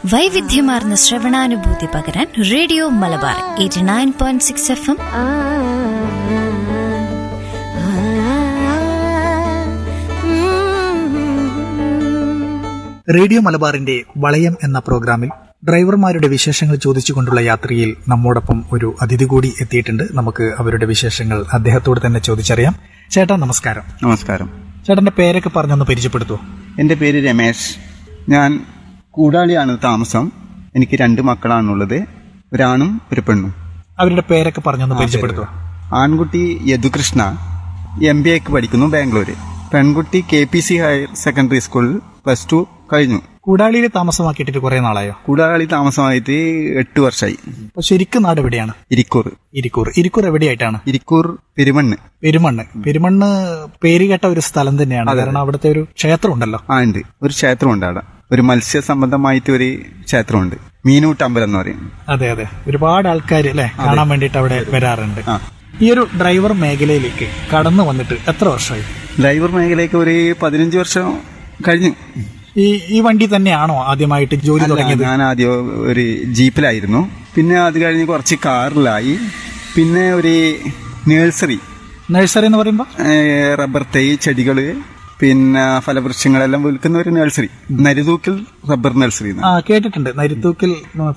വൈവിധ്യമാർന്ന ശ്രവണാനുഭൂതി പകരാൻ radio Malabar eighty nine point six F M radio മലബാറിന്റെ വളയം എന്ന പ്രോഗ്രാമിൽ ഡ്രൈവർമാരുടെ വിശേഷങ്ങൾ ചോദിച്ചുകൊണ്ടുള്ള യാത്രയിൽ നമ്മോടൊപ്പം ഒരു അതിഥി കൂടി എത്തിയിട്ടുണ്ട് നമുക്ക് അവരുടെ വിശേഷങ്ങൾ അദ്ദേഹത്തോട് തന്നെ ചോദിച്ചറിയാം ചേട്ടാ നമസ്കാരം നമസ്കാരം ചേട്ടന്റെ പേരൊക്കെ പറഞ്ഞൊന്ന് പരിചയപ്പെടുത്തുമോ എൻ്റെ പേര് രമേശ് ഞാൻ കൂടാളിയാണ് താമസം എനിക്ക് രണ്ട് മക്കളാണുള്ളത് ഒരാണും ഒരു പെണ്ണും അവരുടെ പേരൊക്കെ പറഞ്ഞൊന്ന് പരിചയപ്പെടുത്തുമോ ആൺകുട്ടി യദുകൃഷ്ണ എം ബി എക്ക് പഠിക്കുന്നു ബാംഗ്ലൂര് പെൺകുട്ടി K P C higher secondary സ്കൂളിൽ പ്ലസ് ടു കഴിഞ്ഞു കൂടാളിയിൽ താമസമാക്കിയിട്ട് കുറെ നാളായോ കൂടാളി താമസമായിട്ട് എട്ട് വർഷമായി അപ്പൊ ശരിക്കും നാട് എവിടെയാണ് ഇരിക്കൂർ ഇരിക്കൂർ ഇരിക്കൂർ എവിടെയായിട്ടാണ് ഇരിക്കൂർ പെരുമണ്ണ് പെരുമണ്ണ് പെരുമണ്ണ് പേര് കേട്ട ഒരു സ്ഥലം തന്നെയാണ് കാരണം അവിടുത്തെ ഒരു ക്ഷേത്രം ഉണ്ടല്ലോ ആ ഉണ്ട് ഒരു ക്ഷേത്രമുണ്ട് അവിടെ ഒരു മത്സ്യ സംബന്ധമായിട്ട് ഒരു ക്ഷേത്രമുണ്ട് മീനൂട്ടമ്പലം എന്ന് പറയും അതെ അതെ ഒരുപാട് ആൾക്കാർ അല്ലെ കാണാൻ വേണ്ടിയിട്ട് അവിടെ വരാറുണ്ട് ആ. ഈ ഒരു ഡ്രൈവർ മേഖലയിലേക്ക് കടന്നു വന്നിട്ട് എത്ര വർഷമായി ഡ്രൈവർ മേഖലയ്ക്ക് ഒരു പതിനഞ്ച് വർഷം കഴിഞ്ഞു ഈ ഈ വണ്ടി തന്നെയാണോ ആദ്യമായിട്ട് ജോലി തുടങ്ങിയത് ഞാൻ ആദ്യം ഒരു ജീപ്പിലായിരുന്നു പിന്നെ അത് കഴിഞ്ഞ് കുറച്ച് കാറിലായി പിന്നെ ഒരു നേഴ്സറി നഴ്സറി എന്ന് പറയുമ്പോ ഏഹ് റബ്ബർ തൈ ചെടികള് പിന്നെ ഫലവൃക്ഷങ്ങളെല്ലാം വിൽക്കുന്ന ഒരു നഴ്സറി നരിതൂക്കിൽ റബ്ബർ നഴ്സറി ആ കേട്ടിട്ടുണ്ട് നരിത്തൂക്കിൽ